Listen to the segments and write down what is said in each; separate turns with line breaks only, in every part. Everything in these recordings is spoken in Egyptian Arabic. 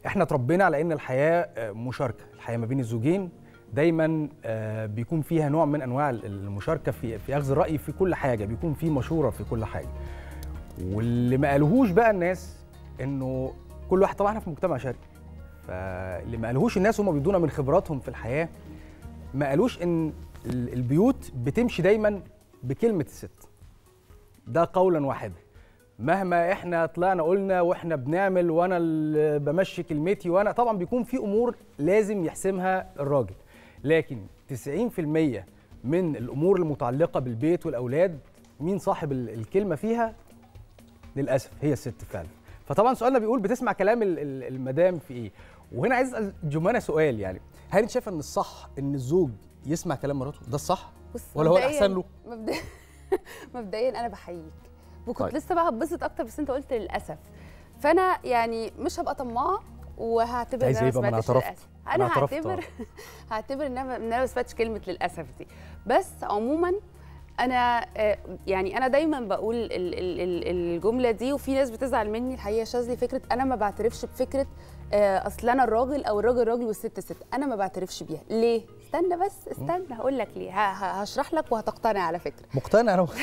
احنا اتربينا على ان الحياه آه، مشاركه الحياه ما بين الزوجين دايما آه، بيكون فيها نوع من انواع المشاركه في في اخذ الراي في كل حاجه بيكون في مشوره في كل حاجه واللي ما قالوهوش بقى الناس انه كل واحد طبعا احنا في مجتمع شرقي فاللي ما قالوهوش الناس هم بيدونا من خبراتهم في الحياه ما قالوش ان ال- البيوت بتمشي دايما بكلمه الست ده قولا واحدا مهما احنا طلعنا قلنا واحنا بنعمل وانا اللي بمشي كلمتي وانا طبعا بيكون في امور لازم يحسمها الراجل لكن 90% من الامور المتعلقه بالبيت والاولاد مين صاحب ال- الكلمه فيها للاسف هي الست فعلا فطبعا سؤالنا بيقول بتسمع كلام ال- ال- المدام في ايه وهنا عايز اسال جمانه سؤال يعني هل انت شايفه ان الصح ان الزوج يسمع كلام مراته ده الصح
بص
ولا هو
مبدئياً-
الاحسن له
مبدئيا مبدئيا انا بحييك وكنت
طيب.
طيب. لسه بقى هتبسط اكتر بس انت قلت للاسف فانا يعني مش هبقى طماعه وهعتبر
عايز
ان انا
ايه
ما
بقى؟ ما أنا
سمعتش
اعترفت.
للاسف
أنا
انا
اعترفت،
هعتبر هعتبر ان انا ان انا ما سمعتش كلمه للاسف دي بس عموما انا آه، يعني انا دايما بقول ال- ال- ال- الجمله دي وفي ناس بتزعل مني الحقيقه يا شاذلي فكره انا ما بعترفش بفكره آه، اصل انا الراجل او الراجل راجل والست ست انا ما بعترفش بيها ليه استنى بس استنى هقول لك ليه ه- ه- هشرح لك وهتقتنع على فكره
مقتنع انا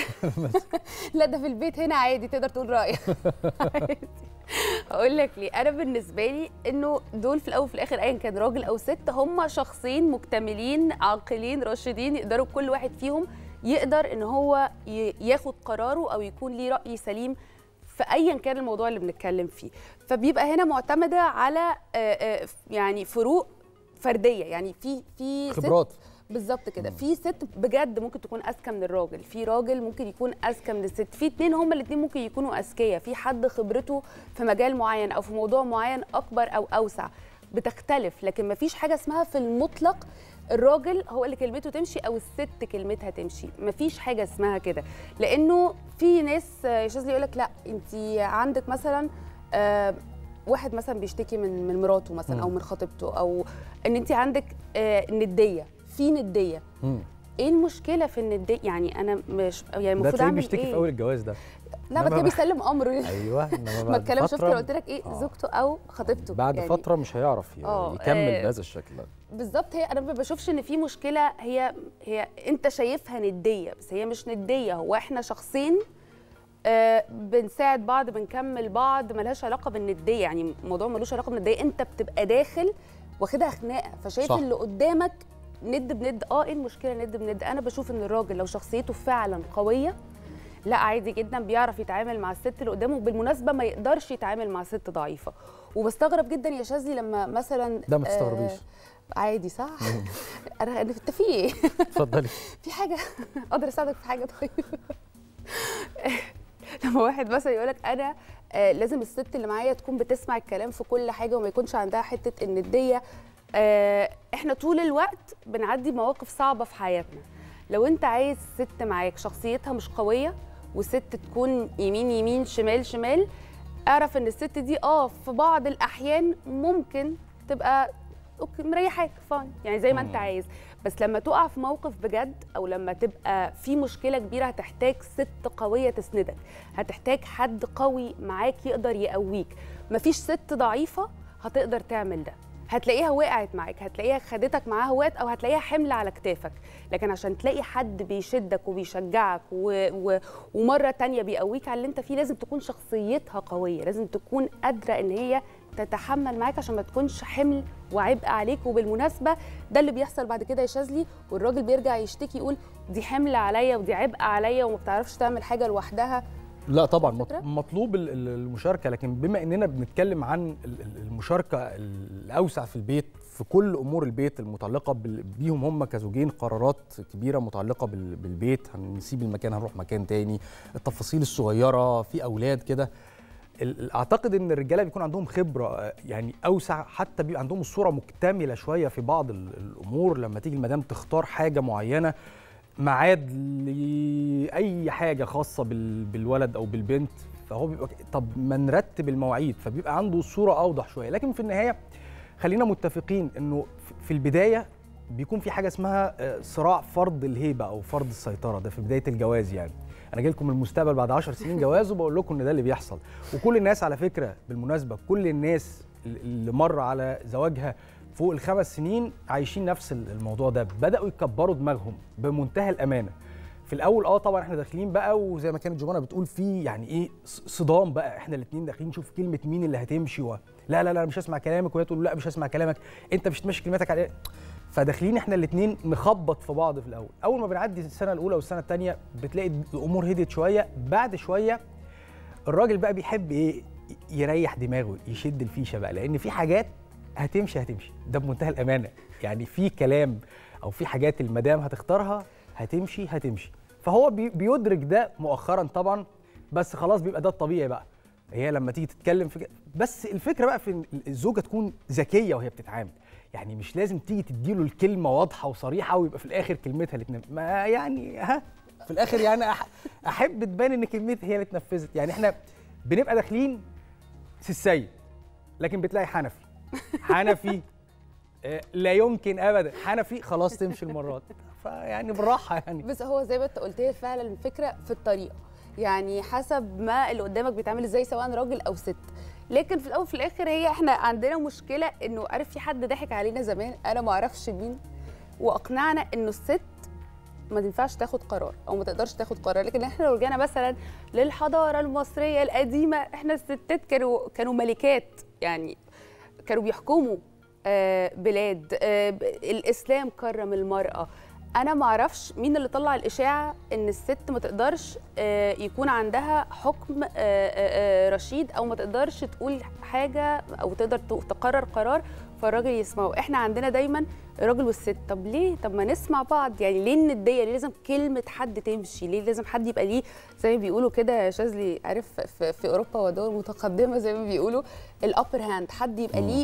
لا ده في البيت هنا عادي تقدر تقول رايك عادي. هقول لك ليه انا بالنسبه لي انه دول في الاول وفي الاخر ايا كان راجل او ست هم شخصين مكتملين عاقلين راشدين يقدروا كل واحد فيهم يقدر ان هو ي- ياخد قراره او يكون ليه راي سليم في ايا كان الموضوع اللي بنتكلم فيه فبيبقى هنا معتمده على آه، آه، يعني فروق فرديه يعني في في ست
خبرات
بالظبط كده في ست بجد ممكن تكون اذكى من الراجل في راجل ممكن يكون اذكى من الست في اتنين هما الاتنين ممكن يكونوا اذكياء في حد خبرته في مجال معين او في موضوع معين اكبر او اوسع بتختلف لكن مفيش حاجه اسمها في المطلق الراجل هو اللي كلمته تمشي او الست كلمتها تمشي مفيش حاجه اسمها كده لانه في ناس آه، يا شاذلي يقول لك لا انت عندك مثلا آه، واحد مثلا بيشتكي من من مراته مثلا او من خطيبته او ان انت عندك آه، نديه في نديه
مم.
ايه المشكله في النديه يعني انا مش يعني
ده
المفروض
تلاقيه
اعمل
بيشتكي
ايه
في اول الجواز ده
لا
إنما
ما كان
بعد-
بيسلم امره
ايوه انما
ما
بعد
اتكلم شفت
فترة-
لو قلت لك ايه
آه.
زوجته او خطيبته
بعد
يعني
فتره مش هيعرف ي-
آه،
يكمل
آه.
بهذا الشكل ده
بالظبط هي انا ما بشوفش ان في مشكله هي هي انت شايفها نديه بس هي مش نديه هو احنا شخصين آه بنساعد بعض بنكمل بعض ملهاش علاقه بالنديه يعني الموضوع ملوش علاقه بالنديه انت بتبقى داخل واخدها خناقه فشايف
صح.
اللي قدامك ند بند اه ايه المشكله ند بند انا بشوف ان الراجل لو شخصيته فعلا قويه لا عادي جدا بيعرف يتعامل مع الست اللي قدامه وبالمناسبه ما يقدرش يتعامل مع ست ضعيفه وبستغرب جدا يا شاذلي لما مثلا
ده ما تستغربيش.
آه عادي صح انا أنا- انت في ايه
اتفضلي
في حاجه اقدر اساعدك في حاجه طيب لما واحد مثلا يقول لك انا آه لازم الست اللي معايا تكون بتسمع الكلام في كل حاجه وما يكونش عندها حته النديه آه احنا طول الوقت بنعدي مواقف صعبه في حياتنا لو انت عايز ست معاك شخصيتها مش قويه وست تكون يمين يمين شمال شمال اعرف ان الست دي اه في بعض الاحيان ممكن تبقى اوكي مريحاك فان يعني زي ما انت
مم.
عايز بس لما تقع في موقف بجد او لما تبقى في مشكله كبيره هتحتاج ست قويه تسندك هتحتاج حد قوي معاك يقدر يقويك مفيش ست ضعيفه هتقدر تعمل ده هتلاقيها وقعت معاك هتلاقيها خدتك معاها وقت او هتلاقيها حمل على كتافك لكن عشان تلاقي حد بيشدك وبيشجعك و... و... ومره تانية بيقويك على اللي انت فيه لازم تكون شخصيتها قويه لازم تكون قادره ان هي تتحمل معاك عشان ما تكونش حمل وعبء عليك وبالمناسبه ده اللي بيحصل بعد كده يا شاذلي والراجل بيرجع يشتكي يقول دي حمل عليا ودي عبء عليا وما بتعرفش تعمل حاجه لوحدها
لا طبعا مط-
فكرة؟
مطلوب ال- ال- المشاركه لكن بما اننا بنتكلم عن ال- ال- المشاركه الاوسع في البيت في كل امور البيت المتعلقه بال- بيهم هم كزوجين قرارات كبيره متعلقه بال- بالبيت هنسيب المكان هنروح مكان تاني التفاصيل الصغيره في اولاد كده ال- اعتقد ان الرجاله بيكون عندهم خبره آه، يعني اوسع حتى بيبقى عندهم الصوره مكتمله شويه في بعض ال- الامور لما تيجي المدام تختار حاجه معينه ميعاد لاي حاجه خاصه بال- بالولد او بالبنت فهو بيبقى طب ما نرتب المواعيد فبيبقى عنده الصوره اوضح شويه لكن في النهايه خلينا متفقين انه في- في البدايه بيكون في حاجه اسمها آه، صراع فرض الهيبه او فرض السيطره ده في بدايه الجواز يعني انا جاي لكم من المستقبل بعد 10 سنين جواز وبقول لكم ان ده اللي بيحصل وكل الناس على فكره بالمناسبه كل الناس اللي مر على زواجها فوق الخمس سنين عايشين نفس الموضوع ده بداوا يكبروا دماغهم بمنتهى الامانه في الاول اه طبعا احنا داخلين بقى وزي ما كانت جمانه بتقول في يعني ايه صدام بقى احنا الاثنين داخلين نشوف كلمه مين اللي هتمشي و... لا لا لا مش هسمع كلامك وهي تقول لا مش هسمع كلامك انت مش تمشي كلمتك على فداخلين احنا الاثنين نخبط في بعض في الاول اول ما بنعدي السنه الاولى والسنه الثانيه بتلاقي الامور هديت شويه بعد شويه الراجل بقى بيحب ايه يريح دماغه يشد الفيشه بقى لان في حاجات هتمشي هتمشي ده بمنتهى الامانه يعني في كلام او في حاجات المدام هتختارها هتمشي هتمشي فهو بيدرك ده مؤخرا طبعا بس خلاص بيبقى ده الطبيعي بقى هي لما تيجي تتكلم في بس الفكره بقى في الزوجه تكون ذكيه وهي بتتعامل يعني مش لازم تيجي تديله الكلمه واضحه وصريحه ويبقى في الاخر كلمتها اللي تنفذ ما يعني ها في الاخر يعني احب تبان ان كلمتي هي اللي اتنفذت يعني احنا بنبقى داخلين سيسي لكن بتلاقي حنفي حنفي لا يمكن ابدا حنفي خلاص تمشي المرات فيعني بالراحه يعني
بس هو زي ما انت قلت هي فعلا الفكره في الطريقه يعني حسب ما اللي قدامك بيتعامل ازاي سواء راجل او ست لكن في الاول وفي الاخر هي احنا عندنا مشكله انه عارف في حد ضحك علينا زمان انا ما اعرفش مين واقنعنا انه الست ما تنفعش تاخد قرار او ما تقدرش تاخد قرار لكن احنا لو رجعنا مثلا للحضاره المصريه القديمه احنا الستات كانوا كانوا ملكات يعني كانوا بيحكموا بلاد الاسلام كرم المراه انا ما اعرفش مين اللي طلع الاشاعه ان الست ما تقدرش يكون عندها حكم رشيد او ما تقدرش تقول حاجه او تقدر تقرر قرار فالراجل يسمعه احنا عندنا دايما الراجل والست طب ليه طب ما نسمع بعض يعني ليه النديه ليه لازم كلمه حد تمشي ليه لازم حد يبقى ليه زي ما بيقولوا كده شاذلي عارف في, في اوروبا ودول متقدمه زي ما بيقولوا الابر هاند حد يبقى ليه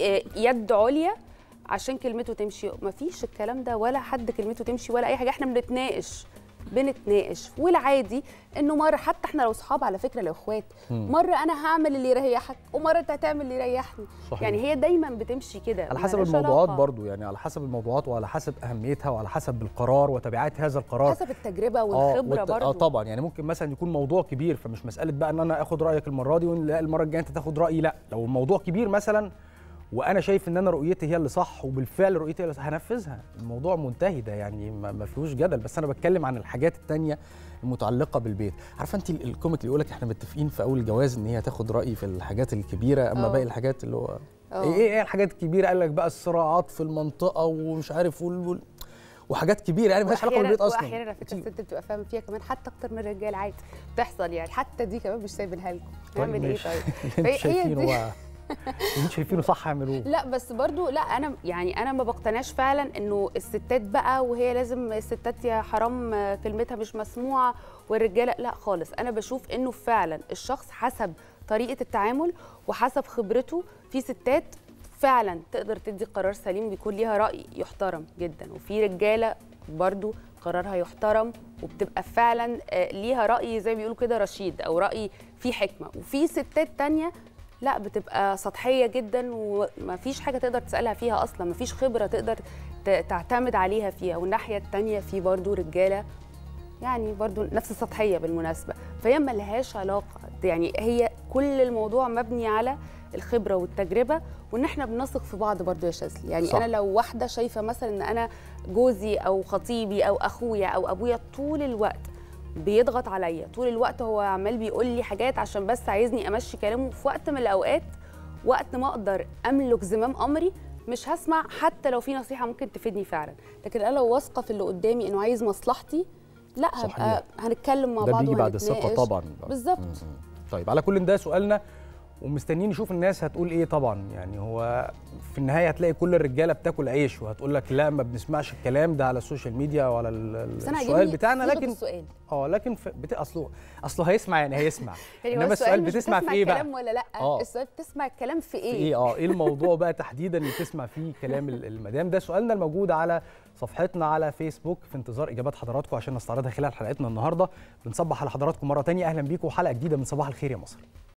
يد عليا عشان كلمته تمشي مفيش الكلام ده ولا حد كلمته تمشي ولا اي حاجه احنا بنتناقش بنتناقش والعادي انه مره حتى احنا لو صحاب على فكره لو اخوات مره انا هعمل اللي يريحك ومره انت هتعمل اللي يريحني صحيح. يعني هي دايما بتمشي كده
على حسب الموضوعات برضو يعني على حسب الموضوعات وعلى حسب اهميتها وعلى حسب القرار وتبعات هذا القرار
حسب التجربه والخبره
آه
برضو
اه طبعا يعني ممكن مثلا يكون موضوع كبير فمش مساله بقى ان انا اخد رايك المره دي ولا المره الجايه انت تاخد رايي لا لو الموضوع كبير مثلا وانا شايف ان انا رؤيتي هي اللي صح وبالفعل رؤيتي هي اللي صح هنفذها الموضوع منتهي ده يعني ما فيهوش جدل بس انا بتكلم عن الحاجات التانية المتعلقه بالبيت عارفه انت الكوميك اللي يقول لك احنا متفقين في اول الجواز ان هي تاخد رايي في الحاجات الكبيره اما أوه. باقي الحاجات اللي هو ايه ايه الحاجات الكبيره قال لك بقى الصراعات في المنطقه ومش عارف وال... وحاجات كبيره يعني مالهاش علاقه بالبيت اصلا
واحيانا على فكره الست بتبقى فاهمه فيها كمان حتى اكتر من الرجال عادي بتحصل يعني حتى دي كمان مش سايبينها لكم نعمل ايه طيب
هي دي اللي شايفينه صح اعملوه
لا بس برضو لا انا يعني انا ما بقتنعش فعلا انه الستات بقى وهي لازم الستات يا حرام كلمتها مش مسموعه والرجاله لا خالص انا بشوف انه فعلا الشخص حسب طريقه التعامل وحسب خبرته في ستات فعلا تقدر تدي قرار سليم ويكون ليها راي يحترم جدا وفي رجاله برضو قرارها يحترم وبتبقى فعلا ليها راي زي ما بيقولوا كده رشيد او راي فيه حكمه وفي ستات تانية لا بتبقى سطحيه جدا ومفيش حاجه تقدر تسالها فيها اصلا مفيش خبره تقدر تعتمد عليها فيها والناحيه الثانيه في برضو رجاله يعني برضو نفس السطحيه بالمناسبه فهي ملهاش علاقه يعني هي كل الموضوع مبني على الخبره والتجربه وان احنا بنثق في بعض برضو يا شاذلي يعني صح. انا لو واحده شايفه مثلا ان انا جوزي او خطيبي او اخويا او ابويا طول الوقت بيضغط عليا طول الوقت هو عمال بيقول لي حاجات عشان بس عايزني امشي كلامه في وقت من الاوقات وقت ما اقدر املك زمام امري مش هسمع حتى لو في نصيحه ممكن تفيدني فعلا لكن انا لو واثقه في اللي قدامي انه عايز مصلحتي لا هبقى هنتكلم مع
ده
بعض
بيجي بعد الثقه طبعا
بالظبط
طيب على كل ده سؤالنا ومستنيين نشوف الناس هتقول ايه طبعا يعني هو في النهايه هتلاقي كل الرجاله بتاكل عيش وهتقول لك لا ما بنسمعش الكلام ده على السوشيال ميديا ولا السؤال بتاعنا لكن
السؤال.
اه لكن بت... اصله اصله هيسمع يعني هيسمع
يعني
انما السؤال بتسمع في ايه بقى
الكلام ولا لا أوه. السؤال بتسمع الكلام في ايه
في ايه اه ايه الموضوع بقى تحديدا اللي تسمع فيه كلام المدام ده سؤالنا الموجود على صفحتنا على فيسبوك في انتظار اجابات حضراتكم عشان نستعرضها خلال حلقتنا النهارده بنصبح على حضراتكم مره ثانيه اهلا بيكم وحلقه جديده من صباح الخير يا مصر